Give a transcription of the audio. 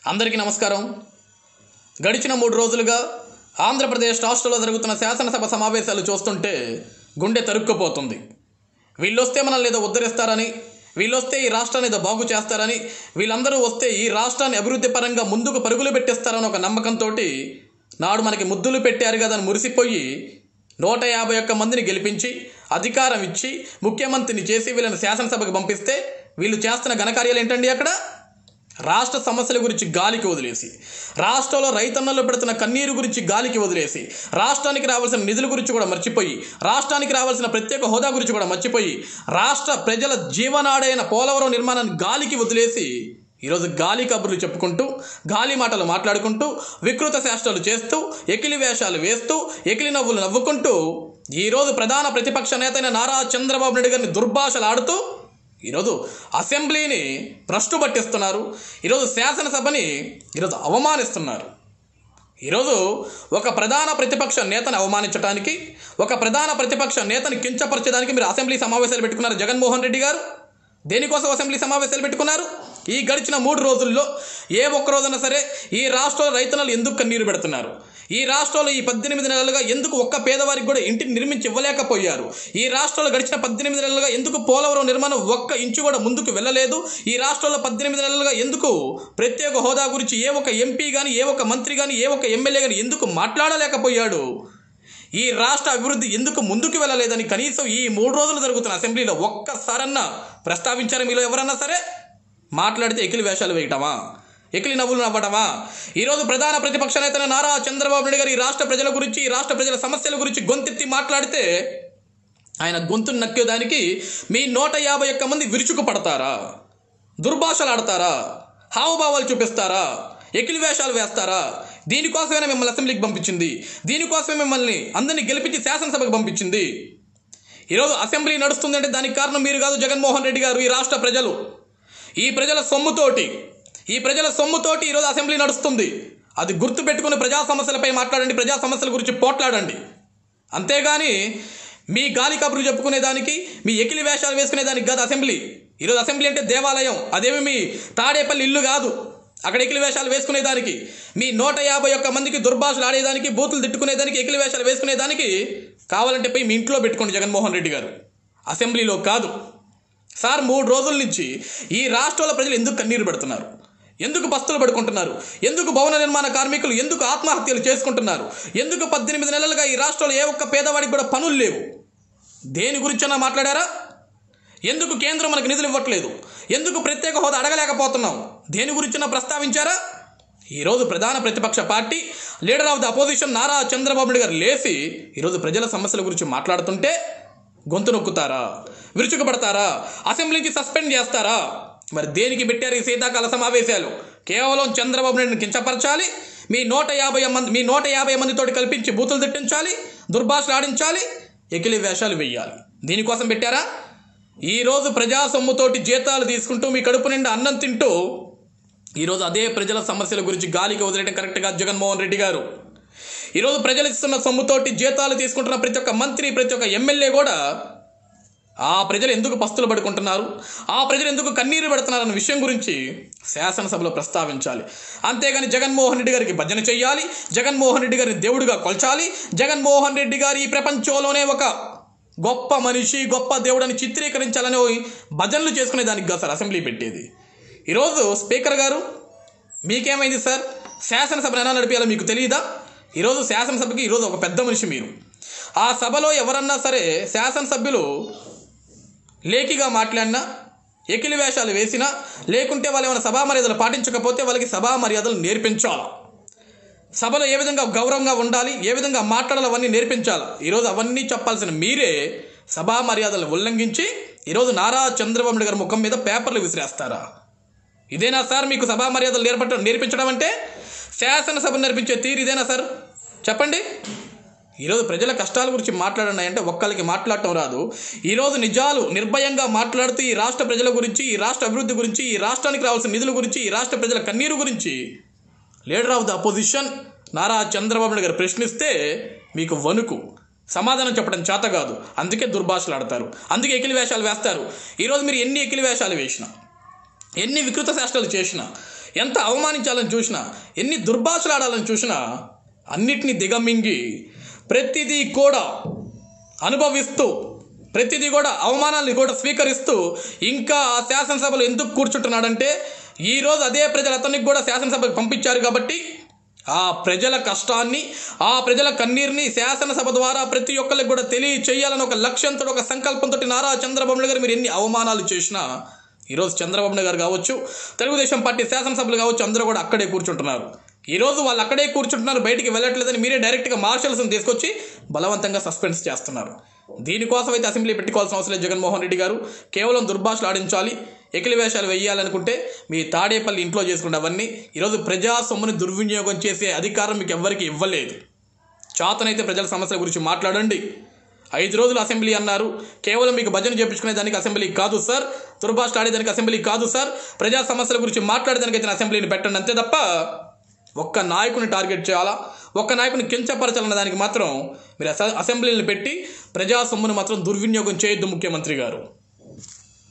అందరికీ నమస్కారం గడిచిన మూడు రోజులుగా ఆంధ్రప్రదేశ్ రాష్ట్రంలో జరుగుతున్న శాసనసభ సమావేశాలు చూస్తుంటే గుండె తరుక్కుపోతుంది వీళ్ళొస్తే మనల్ని ఏదో ఉద్ధరిస్తారని వీళ్ళొస్తే ఈ రాష్ట్రాన్ని ఏదో బాగు చేస్తారని వీళ్ళందరూ వస్తే ఈ రాష్ట్రాన్ని అభివృద్ధి పరంగా ముందుకు పరుగులు పెట్టేస్తారని ఒక నమ్మకంతో నాడు మనకి ముద్దులు పెట్టారు కదా అని మురిసిపోయి నూట యాభై ఒక్క మందిని గెలిపించి అధికారం ఇచ్చి ముఖ్యమంత్రిని చేసి వీళ్ళని శాసనసభకు పంపిస్తే వీళ్ళు చేస్తున్న ఘనకార్యాలు ఏంటండి అక్కడ రాష్ట్ర సమస్యల గురించి గాలికి వదిలేసి రాష్ట్రంలో రైతన్నలు పెడుతున్న కన్నీరు గురించి గాలికి వదిలేసి రాష్ట్రానికి రావాల్సిన నిధుల గురించి కూడా మర్చిపోయి రాష్ట్రానికి రావాల్సిన ప్రత్యేక హోదా గురించి కూడా మర్చిపోయి రాష్ట్ర ప్రజల జీవనాడైన పోలవరం నిర్మాణాన్ని గాలికి వదిలేసి ఈరోజు గాలి కబుర్లు చెప్పుకుంటూ గాలి మాటలు మాట్లాడుకుంటూ వికృత శాస్త్రాలు చేస్తూ ఎకిలి వేషాలు వేస్తూ ఎకిలి నవ్వులు నవ్వుకుంటూ ఈరోజు ప్రధాన ప్రతిపక్ష నేతైన నారా చంద్రబాబు నాయుడు గారిని దుర్భాషలు ఆడుతూ ఈరోజు అసెంబ్లీని భ్రష్టు పట్టిస్తున్నారు ఈరోజు శాసనసభని ఈరోజు అవమానిస్తున్నారు ఈరోజు ఒక ప్రధాన ప్రతిపక్ష నేతను అవమానించడానికి ఒక ప్రధాన ప్రతిపక్ష నేతని కించపరచడానికి మీరు అసెంబ్లీ సమావేశాలు పెట్టుకున్నారు జగన్మోహన్ రెడ్డి గారు దేనికోసం అసెంబ్లీ సమావేశాలు పెట్టుకున్నారు ఈ గడిచిన మూడు రోజుల్లో ఏ ఒక్క రోజున సరే ఈ రాష్ట్రంలో రైతన్నలు ఎందుకు కన్నీరు పెడుతున్నారు ఈ రాష్ట్రంలో ఈ పద్దెనిమిది నెలలుగా ఎందుకు ఒక్క పేదవారికి కూడా ఇంటిని నిర్మించి ఇవ్వలేకపోయారు ఈ రాష్ట్రంలో గడిచిన పద్దెనిమిది నెలలుగా ఎందుకు పోలవరం నిర్మాణం ఒక్క ఇంచు కూడా ముందుకు వెళ్ళలేదు ఈ రాష్ట్రంలో పద్దెనిమిది నెలలుగా ఎందుకు ప్రత్యేక హోదా గురించి ఏ ఒక్క ఎంపీ కానీ ఏ ఒక్క మంత్రి కానీ ఏ ఒక్క ఎమ్మెల్యే కానీ ఎందుకు మాట్లాడలేకపోయాడు ఈ రాష్ట్ర అభివృద్ధి ఎందుకు ముందుకు వెళ్ళలేదని కనీసం ఈ మూడు రోజులు జరుగుతున్న అసెంబ్లీలో ఒక్కసారన్నా ప్రస్తావించారు మీలో ఎవరన్నా సరే మాట్లాడితే ఎకిలి వేషాలు వేయటమా ఎకిలి నవ్వులు నవ్వటమా ఈరోజు ప్రధాన ప్రతిపక్ష నేతన నారా చంద్రబాబు నాయుడు గారు ఈ రాష్ట్ర ప్రజల గురించి ఈ రాష్ట్ర ప్రజల సమస్యల గురించి గొంతెత్తి మాట్లాడితే ఆయన గొంతును నక్కేదానికి మీ నూట యాభై ఒక్క మంది విరుచుకు పడతారా దుర్భాషలు ఆడతారా హావభావాలు చూపిస్తారా ఎకిలి వేషాలు వేస్తారా దీనికోసమే మిమ్మల్ని అసెంబ్లీకి పంపించింది దీనికోసమే మిమ్మల్ని అందరినీ గెలిపించి శాసనసభకు పంపించింది ఈరోజు అసెంబ్లీ నడుస్తుందంటే దానికి కారణం మీరు కాదు జగన్మోహన్ రెడ్డి గారు ఈ రాష్ట్ర ప్రజలు ఈ ప్రజల సొమ్ముతోటి ఈ ప్రజల సొమ్ముతోటి ఈరోజు అసెంబ్లీ నడుస్తుంది అది గుర్తు పెట్టుకుని ప్రజా సమస్యలపై మాట్లాడండి ప్రజా సమస్యల గురించి పోట్లాడండి అంతేగాని మీ గాలి కబుర్లు చెప్పుకునేదానికి మీ ఎకిలి వేషాలు వేసుకునేదానికి కాదు అసెంబ్లీ ఈరోజు అసెంబ్లీ అంటే దేవాలయం అదేమి మీ తాడేపల్లి ఇల్లు కాదు అక్కడ ఎకిలి వేషాలు వేసుకునేదానికి మీ నూట యాభై ఒక్క మందికి దుర్భాషలు ఆడేదానికి బూతులు తిట్టుకునేదానికి ఎకిలి వేషాలు వేసుకునేదానికి కావాలంటే పోయి మీ ఇంట్లో పెట్టుకోండి జగన్మోహన్ రెడ్డి గారు అసెంబ్లీలో కాదు సార్ మూడు రోజుల నుంచి ఈ రాష్ట్రాల ప్రజలు ఎందుకు కన్నీరు పెడుతున్నారు ఎందుకు పస్తులు పడుకుంటున్నారు ఎందుకు భవన నిర్మాణ కార్మికులు ఎందుకు ఆత్మహత్యలు చేసుకుంటున్నారు ఎందుకు పద్దెనిమిది నెలలుగా ఈ రాష్ట్రంలో ఏ ఒక్క పేదవాడికి కూడా పనులు లేవు దేని గురించైనా మాట్లాడారా ఎందుకు కేంద్రం మనకు నిధులు ఇవ్వట్లేదు ఎందుకు ప్రత్యేక హోదా అడగలేకపోతున్నాం దేని గురించైనా ప్రస్తావించారా ఈరోజు ప్రధాన ప్రతిపక్ష party leader of the opposition Nara Chandrababu Naidu garu లేచి ఈరోజు ప్రజల సమస్యల గురించి మాట్లాడుతుంటే గొంతు నొక్కుతారా విరుచుకుపడతారా అసెంబ్లీకి సస్పెండ్ చేస్తారా మరి దేనికి పెట్టారు ఈ శీతాకాల సమావేశాలు కేవలం చంద్రబాబు నాయుడుని కించపరచాలి మీ నూట యాభై మంది మీ నూట యాభై మందితోటి కల్పించి బూతులు తిట్టించాలి దుర్భాషలు ఆడించాలి ఎకిలి వేషాలు వెయ్యాలి దీనికోసం పెట్టారా ఈరోజు ప్రజా సొమ్ముతోటి జీతాలు తీసుకుంటూ మీ కడుపు నిండా అన్నం తింటూ ఈరోజు అదే ప్రజల సమస్యల గురించి గాలికి వదిలేయడం కరెక్ట్ కాదు జగన్మోహన్ రెడ్డి గారు ఈరోజు ప్రజలు ఇస్తున్న సొమ్ముతోటి జీతాలు తీసుకుంటున్న ప్రతి ఒక్క మంత్రి ప్రతి ఒక్క ఎమ్మెల్యే కూడా ఆ ప్రజలు ఎందుకు పస్తులు పడుకుంటున్నారు ఆ ప్రజలు ఎందుకు కన్నీరు పెడుతున్నారు అన్న విషయం గురించి శాసనసభలో ప్రస్తావించాలి అంతేగాని జగన్మోహన్ రెడ్డి గారికి భజన చెయ్యాలి జగన్మోహన్ రెడ్డి గారిని దేవుడిగా కొల్చాలి జగన్మోహన్ రెడ్డి గారి ఈ ప్రపంచంలోనే ఒక గొప్ప మనిషి గొప్ప దేవుడని చిత్రీకరించాలని భజనలు చేసుకునే దానికి కాదు సార్ అసెంబ్లీ పెట్టేది ఈరోజు స్పీకర్ గారు మీకేమైంది సార్ శాసనసభను ఎలా నడిపేయాలో మీకు తెలియదా ఈరోజు శాసనసభకి ఈరోజు ఒక పెద్ద మనిషి మీరు ఆ సభలో ఎవరన్నా సరే శాసనసభ్యులు లేఖిగా మాట్లాడినా ఎకిలి వేషాలు వేసినా లేకుంటే వాళ్ళు ఏమైనా సభా మర్యాదలు పాటించకపోతే వాళ్ళకి సభా మర్యాదలు నేర్పించాలి సభలో ఏ విధంగా గౌరవంగా ఉండాలి ఏ విధంగా మాట్లాడాలి అవన్నీ నేర్పించాలి ఈరోజు అవన్నీ చెప్పాల్సిన మీరే సభా మర్యాదలను ఉల్లంఘించి ఈరోజు నారా చంద్రబాబు నాయుడు గారి ముఖం మీద పేపర్లు విసిరేస్తారా ఇదేనా సార్ మీకు సభా మర్యాదలు నేర్పడం నేర్పించడం అంటే శాసనసభ నేర్పించే తీరు ఇదేనా సార్ చెప్పండి ఈరోజు ప్రజల కష్టాల గురించి మాట్లాడండి అంటే ఒక్కరికి మాట్లాడటం రాదు ఈరోజు నిజాలు నిర్భయంగా మాట్లాడుతూ ఈ రాష్ట్ర ప్రజల గురించి ఈ రాష్ట్ర అభివృద్ధి గురించి ఈ రాష్ట్రానికి రావాల్సిన నిధుల గురించి ఈ రాష్ట్ర ప్రజల కన్నీరు గురించి leader of the opposition Nara Chandrababu Naidu garu ప్రశ్నిస్తే మీకు వణుకు సమాధానం చెప్పడం చేత కాదు అందుకే దుర్భాషలు ఆడతారు అందుకే ఎకిలి వేషాలు వేస్తారు ఈరోజు మీరు ఎన్ని ఎకిలి వేషాలు వేసినా ఎన్ని వికృత శాస్త్రాలు చేసినా ఎంత అవమానించాలని చూసినా ఎన్ని దుర్భాషలాడాలని చూసినా అన్నిటినీ దిగమింగి ప్రతిదీ కూడా అనుభవిస్తూ ప్రతిదీ కూడా అవమానాన్ని కూడా స్వీకరిస్తూ ఇంకా ఆ శాసనసభలో ఎందుకు కూర్చుంటున్నాడంటే ఈరోజు అదే ప్రజలు అతనికి కూడా శాసనసభకు పంపించారు కాబట్టి ఆ ప్రజల కష్టాన్ని ఆ ప్రజల కన్నీరుని శాసనసభ ద్వారా ప్రతి ఒక్కరికి కూడా తెలియచేయాలని ఒక లక్ష్యంతో ఒక సంకల్పంతో నారా చంద్రబాబు నాయుడు గారు మీరు ఎన్ని అవమానాలు చేసినా ఈరోజు చంద్రబాబు నాయుడు గారు కావచ్చు తెలుగుదేశం పార్టీ శాసనసభలు కావచ్చు అందరూ కూడా అక్కడే కూర్చుంటున్నారు ఈరోజు వాళ్ళు అక్కడే కూర్చుంటున్నారు బయటికి వెళ్ళట్లేదని మీరే డైరెక్ట్గా మార్షల్స్ని తీసుకొచ్చి బలవంతంగా సస్పెండ్ చేస్తున్నారు దీనికోసం అయితే అసెంబ్లీ పెట్టుకోవాల్సిన అవసరం లేదు జగన్మోహన్ రెడ్డి గారు కేవలం దుర్భాషలు ఆడించాలి ఎకిలి వేషాలు వేయాలనుకుంటే మీ తాడేపల్లి ఇంట్లో చేసుకున్న అవన్నీ ఈరోజు ప్రజా సొమ్ముని దుర్వినియోగం చేసే అధికారం మీకు ఎవ్వరికి ఇవ్వలేదు చాతనైతే ప్రజల సమస్యల గురించి మాట్లాడండి ఐదు రోజులు అసెంబ్లీ అన్నారు కేవలం మీకు భజన చేపించుకునే దానికి అసెంబ్లీ కాదు సార్ దుర్భాషలు ఆడేదానికి అసెంబ్లీ కాదు సార్ ప్రజా సమస్యల గురించి మాట్లాడేదానికి అయితే అసెంబ్లీని పెట్టండి అంతే తప్ప ఒక్క నాయకుని టార్గెట్ చేయాలా ఒక్క నాయకుని కించపరచాలన్న దానికి మాత్రం మీరు అసెంబ్లీని పెట్టి ప్రజా సొమ్మును మాత్రం దుర్వినియోగం చేయొద్దు ముఖ్యమంత్రి గారు